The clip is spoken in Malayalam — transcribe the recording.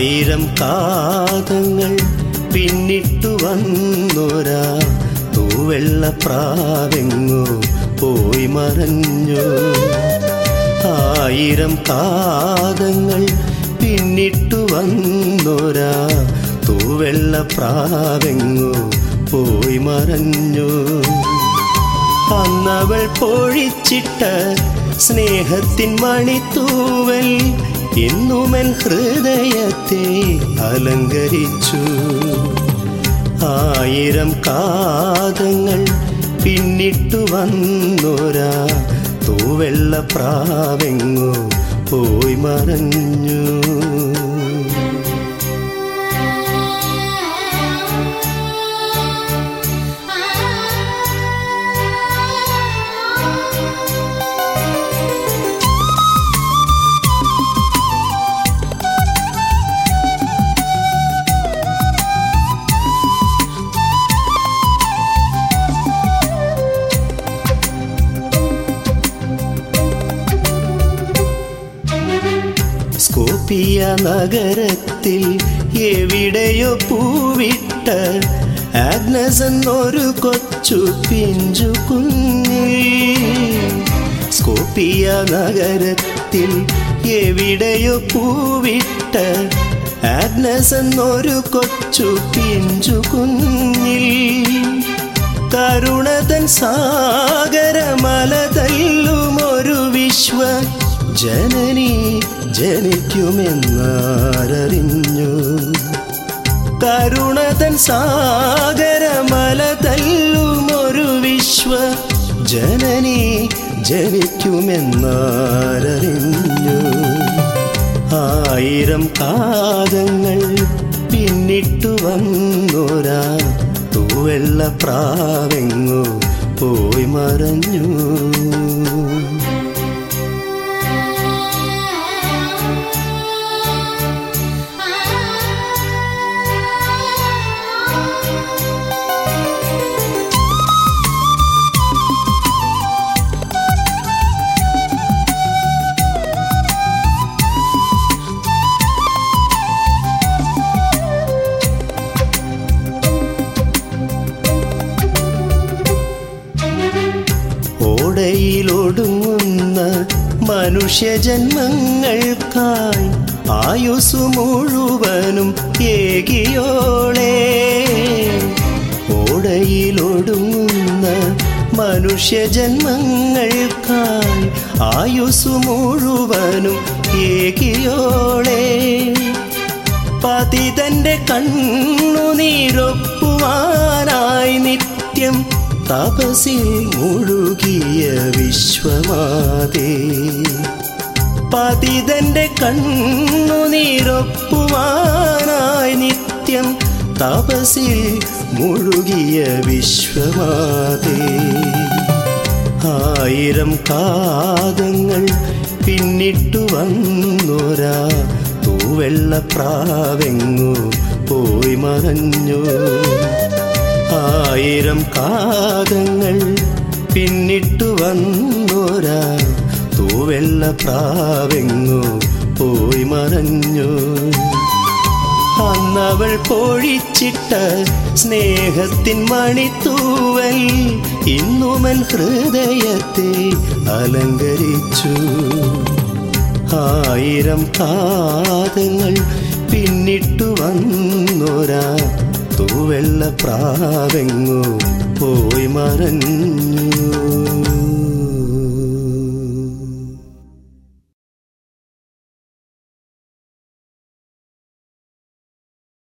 ആയിരം കാതങ്ങൾ പിന്നിട്ടു വന്നൊരാ തൂവെള്ള പ്രാവെങ്ങോ പോയി മറഞ്ഞു ആയിരം കാതങ്ങൾ പിന്നിട്ടു വന്നൊരാ തൂവെള്ള പ്രാവെങ്ങോ പോയി മറഞ്ഞു അന്നവൾ പൊഴിച്ചിട്ട സ്നേഹത്തിൻ മണിത്തൂവൽ ഇന്നുമൻ ഹൃദയത്തെ അലങ്കരിച്ചു ആയിരം കാതങ്ങൾ പിന്നിട്ടു വന്നൊരാ തൂവെള്ള പ്രാവെങ്ങോ പോയി മറഞ്ഞു സ്കോപ്പിയ നഗരത്തിൽ എവിടെയോ പൂവിട്ട ആഗ്നസ് എന്നൊരു കൊച്ചു പിഞ്ചു കുഞ്ഞിൽ സ്കോപ്പിയ നഗരത്തിൽ എവിടെയോ പൂവിട്ട ആഗ്നസ് എന്നൊരു കൊച്ചു പിഞ്ചു കുഞ്ഞിൽ കരുണതൻ സാഗരമലതല്ലും ഒരു വിശ്വ ജനനി ജനിക്കുമെന്നറിഞ്ഞു കരുണതൻ സാഗരമലതല്ലും ഒരു വിശ്വ ജനനി ജനിക്കുമെന്നറിഞ്ഞു ആയിരം കാതങ്ങൾ പിന്നിട്ടു വന്നൊരാ തൂവെള്ള പ്രാവെങ്ങോ പോയി മറഞ്ഞു ഓടയിലൊടുങ്ങുന്ന മനുഷ്യജന്മങ്ങൾക്കായി ആയുസ് മുഴുവനും ഏകിയോളെ ഓടയിലൊടുങ്ങുന്ന മനുഷ്യജന്മങ്ങൾക്കായി ആയുസ് മുഴുവനും ഏകിയോളെ പതിതന്റെ കണ്ണുനീരൊപ്പുവാനായി നിത്യം തപസിൽ മുഴുകിയ വിശ്വമാതേ പതിതന്റെ കണ്ണുനീരൊപ്പുവാനായി നിത്യം തപസിൽ മുഴുകിയ വിശ്വമാതേ ആയിരം കാതങ്ങൾ പിന്നിട്ടു വന്നൊരാ തൂവെള്ള പ്രാവെങ്ങു പോയി മറഞ്ഞു ആയിരം കാതങ്ങൾ പിന്നിട്ടു വന്നൊരാ തൂവെള്ള പ്രാവെങ്ങു പോയി മറഞ്ഞു അന്നവൾ പൊഴിച്ചിട്ട സ്നേഹത്തിൻ മണിത്തൂവൽ ഇന്നുമൻ ഹൃദയത്തെ അലങ്കരിച്ചു ആയിരം കാതങ്ങൾ പിന്നിട്ടു വന്നൊരാ തൂവെള്ള പ്രാവെങ്ങു പോയി മറഞ്ഞു